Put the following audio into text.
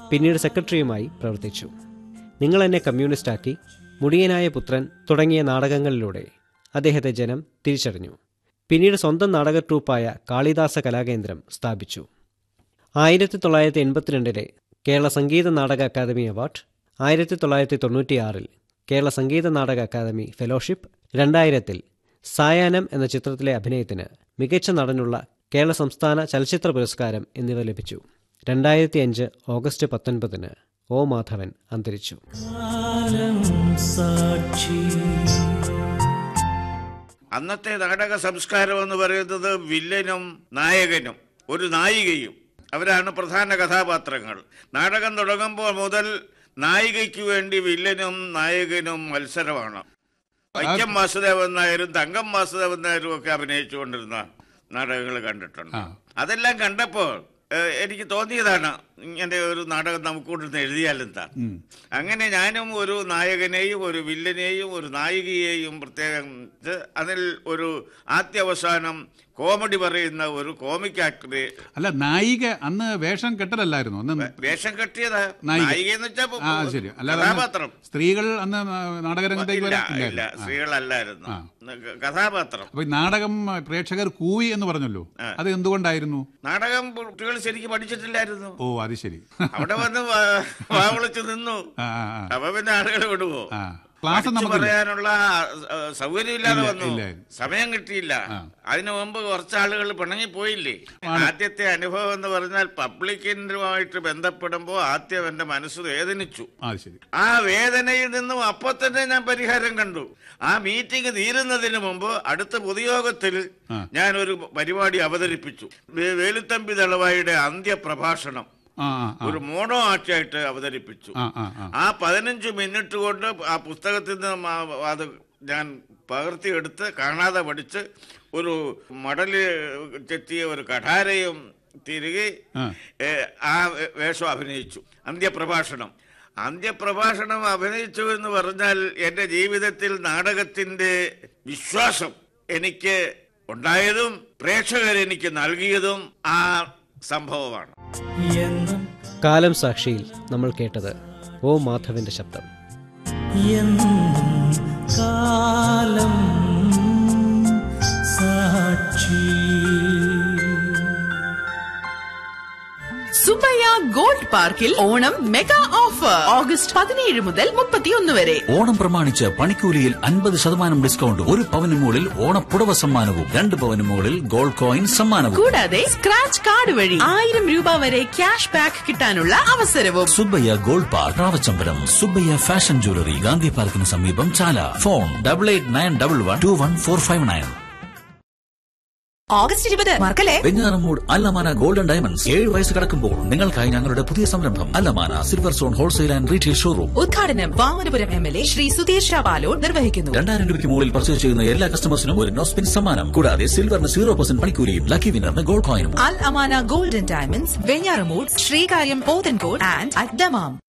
പിന്നീട് സെക്രട്ടറിയുമായി പ്രവർത്തിച്ചു നിങ്ങൾ എന്നെ കമ്മ്യൂണിസ്റ്റാക്കി മുടിയനായ പുത്രൻ തുടങ്ങിയ നാടകങ്ങളിലൂടെ അദ്ദേഹത്തെ ജനം തിരിച്ചറിഞ്ഞു പിന്നീട് സ്വന്തം നാടക ട്രൂപ്പായ കാളിദാസ കലാകേന്ദ്രം സ്ഥാപിച്ചു ആയിരത്തി തൊള്ളായിരത്തി എൺപത്തിരണ്ടിലെ കേരള സംഗീത നാടക അക്കാദമി അവാർഡ് ആയിരത്തി തൊള്ളായിരത്തി തൊണ്ണൂറ്റിയാറിൽ കേരള സംഗീത നാടക അക്കാദമി ഫെലോഷിപ്പ് രണ്ടായിരത്തിൽ സായാഹ്നം എന്ന ചിത്രത്തിലെ അഭിനയത്തിന് മികച്ച നടനുള്ള കേരള സംസ്ഥാന ചലച്ചിത്ര പുരസ്കാരം എന്നിവ ലഭിച്ചു രണ്ടായിരത്തി അഞ്ച് ഓഗസ്റ്റ് പത്തൊൻപതിന് ഒ മാധവൻ അന്തരിച്ചു അന്നത്തെ നാടക സംസ്കാരം എന്ന് പറയുന്നത് വില്ലനും നായകനും ഒരു നായികയും അവരാണ് പ്രധാന കഥാപാത്രങ്ങൾ നാടകം തുടങ്ങുമ്പോൾ മുതൽ നായികയ്ക്ക് വേണ്ടി വില്ലനും നായകനും മത്സരമാണ് വൈക്കം വാസുദേവൻ നായരും തങ്കം വാസുദേവൻ നായരും ഒക്കെ അഭിനയിച്ചുകൊണ്ടിരുന്ന നാടകങ്ങൾ കണ്ടിട്ടുണ്ട് ആ. അതെല്ലാം കണ്ടപ്പോൾ ഏഹ്, എനിക്ക് തോന്നിയതാണ് ഇങ്ങനെ ഒരു നാടകം നമുക്കൊണ്ടിരുന്ന് എഴുതിയാലെന്താ അങ്ങനെ ഞാനും ഒരു നായകനെയും ഒരു വില്ലനെയും ഒരു നായികയെയും പ്രത്യേകം ഇത് അതിൽ ഒരു ആദ്യാവസാനം കോമഡി പറയുന്ന ഒരു കോമിക് ആക്ടറെ അല്ല നായിക അന്ന് വേഷം കെട്ടലല്ലായിരുന്നു അന്ന് വേഷം കെട്ടിയതാ നായിക. നായിക എന്ന് വെച്ചാ ആ ശരി അല്ലാതെ അന്ന് കഥാപാത്രം സ്ത്രീകൾ അന്ന് നാടകരംഗത്തേക്ക് ഇല്ല വരാൻ ഇല്ല ഇല്ലായിരുന്നു. ആ. സ്ത്രീകളല്ലായിരുന്നു ആ. കഥാപാത്രം അപ്പൊ ഈ നാടകം പ്രേക്ഷകർ കൂവി എന്ന് പറഞ്ഞല്ലോ അത് എന്തുകൊണ്ടായിരുന്നു നാടകം കുട്ടികൾ ശരിക്കും പഠിച്ചിട്ടില്ലായിരുന്നു ഓ അത് ശരി അവിടെ വന്ന് വാ- വാ വിളിച്ച് നിന്നു ആ, ആ, ആ. അപ്പൊ പിന്നെ ആളുകൾ വിടുവോ ആ ക്ലാസ് പഠിച്ചു നമുക്കില്ല പറയാനുള്ള ആ, സൗകര്യം ഇല്ലാതെ ഇല്ല, വന്നു ഇല്ല. സമയം കിട്ടിയില്ല ആ. അതിനു മുമ്പ് കുറച്ച് ആളുകൾ പിണങ്ങി പോയില്ലേ ആദ്യത്തെ അനുഭവം എന്ന് പറഞ്ഞാൽ പബ്ലിക്കിനുമായിട്ട് ബന്ധപ്പെടുമ്പോൾ ആദ്യം എന്റെ മനസ്സ് വേദനിച്ചു ആ ശരി ആ വേദനയിൽ നിന്നും അപ്പൊ തന്നെ ഞാൻ പരിഹാരം കണ്ടു ആ മീറ്റിംഗ് തീരുന്നതിന് മുമ്പ് അടുത്ത പൊതുയോഗത്തിൽ ആ. ഞാൻ ഒരു പരിപാടി അവതരിപ്പിച്ചു വേ- വേലുത്തമ്പി ദളവായുടെ അന്ത്യപ്രഭാഷണം ആ ആ ആ ഒരു മോണോ ആക്റ്റായിട്ട് അവതരിപ്പിച്ചു ആ ആ ആ ആ പതിനഞ്ച് മിനിറ്റ് കൊണ്ട് ആ പുസ്തകത്തിൽ നിന്ന് ആ- അത് ഞാൻ പകർത്തിയെടുത്ത് കാണാതെ പഠിച്ച് ഒരു മടല് ചെത്തിയ ഒരു കഠാരയും തിരികെ ആ. ഏ, ആ വേ- വേഷം അഭിനയിച്ചു അന്ത്യപ്രഭാഷണം അന്ത്യപ്രഭാഷണം അഭിനയിച്ചു എന്ന് പറഞ്ഞാൽ എൻ്റെ ജീവിതത്തിൽ നാടകത്തിൻ്റെ വിശ്വാസം എനിക്ക് ഉണ്ടായതും പ്രേക്ഷകർ എനിക്ക് നൽകിയതും ആ സംഭവമാണ് എന്നും കാലം സാക്ഷിയിൽ നമ്മൾ കേട്ടത് ഒ മാധവന്റെ ശബ്ദം എന്നും കാലം സാക്ഷി സുബയ്യ ഗോൾഡ് പാർക്കിൽ ഓണം മെഗാ ഓഫർ ഓഗസ്റ്റ് പതിനേഴ് മുതൽ മുപ്പത്തിയൊന്ന് വരെ ഓണം പ്രമാണിച്ച് പണിക്കൂലിയിൽ അൻപത് ശതമാനം ഡിസ്കൗണ്ട് ഒരു പവന് മുകളിൽ ഓണപ്പുടവ സമ്മാനവും രണ്ട് പവന് മുകളിൽ ഗോൾഡ് കോയിൻ സമ്മാനവും കൂടാതെ സ്ക്രാച്ച് കാർഡ് വഴി ആയിരം രൂപ വരെ ക്യാഷ് ബാക്ക് കിട്ടാനുള്ള അവസരവും സുബ്ബയ്യ ഗോൾഡ് പാർക്ക് റാവച്ചമ്പലം സുബ്ബയ്യ ഫാഷൻ ജ്വല്ലറി ഗാന്ധി പാർക്കിന് സമീപം Chala phone double eight nine double one two one four five nine August ഇരുപത് മറക്കല്ലേ വെഞ്ഞാറമൂട് അല്ലമാന ഗോൾഡൻ ഡയമണ്ട്സ് ഏഴ് വയസ്സ് കടക്കുമ്പോൾ നിങ്ങൾക്കായി ഞങ്ങളുടെ പുതിയ സംരംഭം അല്ലമാന silver zone wholesale and retail showroom ഉദ്ഘാടനം Vamanapuram M L A Shri Sudheesh ബാലോഡ് നിർവഹിക്കുന്നു രണ്ടായിരം രൂപയ്ക്ക് മുകളിൽ പർച്ചേസ് ചെയ്യുന്ന എല്ലാ കസ്റ്റമേഴ്സിനും ഒരു നോസ്പിൻ സമ്മാനം കൂടാതെ സിൽവറിന് സീറോ പെർസെന്റ് പണിക്കൂലിയും ലക്കി വിന്നറിന് ഗോൾഡ് കോയിനും അൽ അമാന golden diamonds Venjaramoodu Sreekaryam Pothencode and അദ്ദമാം